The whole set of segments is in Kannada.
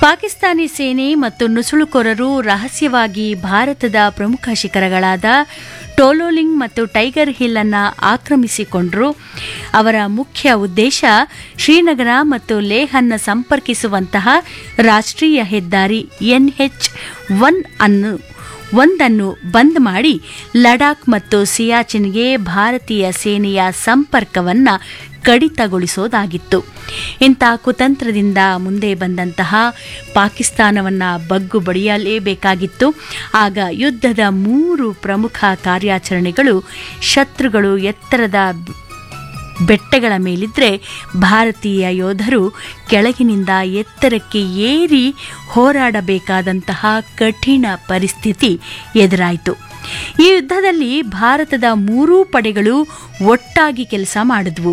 ಪಾಕಿಸ್ತಾನಿ ಸೇನೆ ಮತ್ತು ನುಸುಳುಕೋರರು ರಹಸ್ಯವಾಗಿ ಭಾರತದ ಪ್ರಮುಖ ಶಿಖರಗಳಾದ ಟೋಲೋಲಿಂಗ್ ಮತ್ತು ಟೈಗರ್ ಹಿಲ್ ಅನ್ನು ಆಕ್ರಮಿಸಿಕೊಂಡರು ಅವರ ಮುಖ್ಯ ಉದ್ದೇಶ ಶ್ರೀನಗರ ಮತ್ತು ಲೇಹನ್ನು ಸಂಪರ್ಕಿಸುವಂತಹ ರಾಷ್ಟ್ರೀಯ ಹೆದ್ದಾರಿ ಎನ್ಎಚ್ ಒನ್ ಅನ್ನು ಒಂದನ್ನು ಬಂದ್ ಮಾಡಿ ಲಡಾಖ್ ಮತ್ತು ಸಿಯಾಚಿನ್ಗೆ ಭಾರತೀಯ ಸೇನೆಯ ಸಂಪರ್ಕವನ್ನು ಕಡಿತಗೊಳಿಸೋದಾಗಿತ್ತು ಇಂಥ ಕುತಂತ್ರದಿಂದ ಮುಂದೆ ಬಂದಂತಹ ಪಾಕಿಸ್ತಾನವನ್ನು ಬಗ್ಗು ಬಡಿಯಲೇಬೇಕಾಗಿತ್ತು ಆಗ ಯುದ್ಧದ ಮೂರು ಪ್ರಮುಖ ಕಾರ್ಯಾಚರಣೆಗಳು ಶತ್ರುಗಳು ಎತ್ತರದ ಬೆಟ್ಟಗಳ ಮೇಲಿದ್ರೆ ಭಾರತೀಯ ಯೋಧರು ಕೆಳಗಿನಿಂದ ಎತ್ತರಕ್ಕೆ ಏರಿ ಹೋರಾಡಬೇಕಾದಂತಹ ಕಠಿಣ ಪರಿಸ್ಥಿತಿ ಎದುರಾಯಿತು ಈ ಯುದ್ಧದಲ್ಲಿ ಭಾರತದ ಮೂರೂ ಪಡೆಗಳು ಒಟ್ಟಾಗಿ ಕೆಲಸ ಮಾಡಿದ್ವು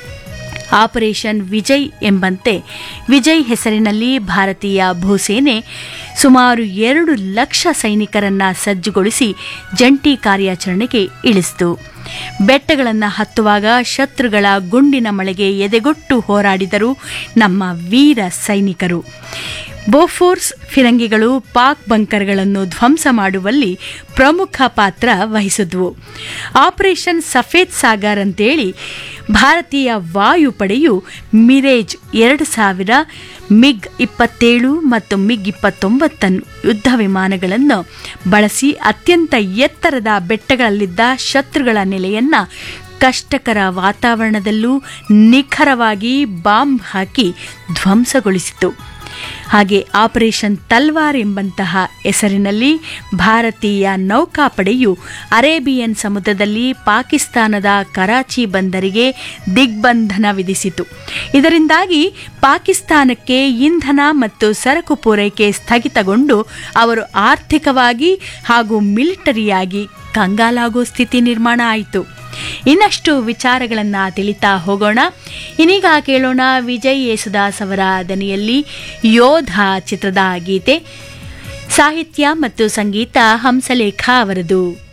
ಆಪರೇಷನ್ ವಿಜಯ್ ಎಂಬಂತೆ ವಿಜಯ್ ಹೆಸರಿನಲ್ಲಿ ಭಾರತೀಯ ಭೂಸೇನೆ ಸುಮಾರು ಎರಡು ಲಕ್ಷ ಸೈನಿಕರನ್ನ ಸಜ್ಜುಗೊಳಿಸಿ ಜಂಟಿ ಕಾರ್ಯಾಚರಣೆಗೆ ಇಳಿಸಿತು ಬೆಟ್ಟಗಳನ್ನು ಹತ್ತುವಾಗ ಶತ್ರುಗಳ ಗುಂಡಿನ ಮಳೆಗೆ ಎದೆಗೊಟ್ಟು ಹೋರಾಡಿದರು ನಮ್ಮ ವೀರ ಸೈನಿಕರು ಬೋಫೋರ್ಸ್ ಫಿರಂಗಿಗಳು ಪಾಕ್ ಬಂಕರ್ಗಳನ್ನು ಧ್ವಂಸ ಮಾಡುವಲ್ಲಿ ಪ್ರಮುಖ ಪಾತ್ರ ವಹಿಸಿದ್ವು ಆಪರೇಷನ್ ಸಫೇದ್ ಸಾಗರ್ ಅಂತೇಳಿ ಭಾರತೀಯ ವಾಯುಪಡೆಯು ಮಿರೇಜ್ ಎರಡು ಸಾವಿರ ಮಿಗ್ ಇಪ್ಪತ್ತೇಳು ಮತ್ತು ಮಿಗ್ ಇಪ್ಪತ್ತೊಂಬತ್ತನ್ನು ಯುದ್ಧ ವಿಮಾನಗಳನ್ನು ಬಳಸಿ ಅತ್ಯಂತ ಎತ್ತರದ ಬೆಟ್ಟಗಳಲ್ಲಿದ್ದ ಶತ್ರುಗಳ ನೆಲೆಯನ್ನು ಕಷ್ಟಕರ ವಾತಾವರಣದಲ್ಲೂ ನಿಖರವಾಗಿ ಬಾಂಬ್ ಹಾಕಿ ಧ್ವಂಸಗೊಳಿಸಿತು ಹಾಗೆ ಆಪರೇಷನ್ ತಲ್ವಾರ್ ಎಂಬಂತಹ ಹೆಸರಿನಲ್ಲಿ ಭಾರತೀಯ ನೌಕಾಪಡೆಯು ಅರೇಬಿಯನ್ ಸಮುದ್ರದಲ್ಲಿ ಪಾಕಿಸ್ತಾನದ ಕರಾಚಿ ಬಂದರಿಗೆ ದಿಗ್ಬಂಧನ ವಿಧಿಸಿತು ಇದರಿಂದಾಗಿ ಪಾಕಿಸ್ತಾನಕ್ಕೆ ಇಂಧನ ಮತ್ತು ಸರಕು ಪೂರೈಕೆ ಸ್ಥಗಿತಗೊಂಡು ಅವರು ಆರ್ಥಿಕವಾಗಿ ಹಾಗೂ ಮಿಲಿಟರಿಯಾಗಿ ಕಂಗಾಲಾಗೋ ಸ್ಥಿತಿ ನಿರ್ಮಾಣ ಆಯಿತು ಇನ್ನಷ್ಟು ವಿಚಾರಗಳನ್ನು ತಿಳಿತಾ ಹೋಗೋಣ ಇನ್ನೀಗ ಕೇಳೋಣ ವಿಜಯ್ ಯೇಸುದಾಸ್ ಅವರ ದನಿಯಲ್ಲಿ ಯೋಧ ಚಿತ್ರದ ಗೀತೆ ಸಾಹಿತ್ಯ ಮತ್ತು ಸಂಗೀತ ಹಂಸಲೇಖ ಅವರದು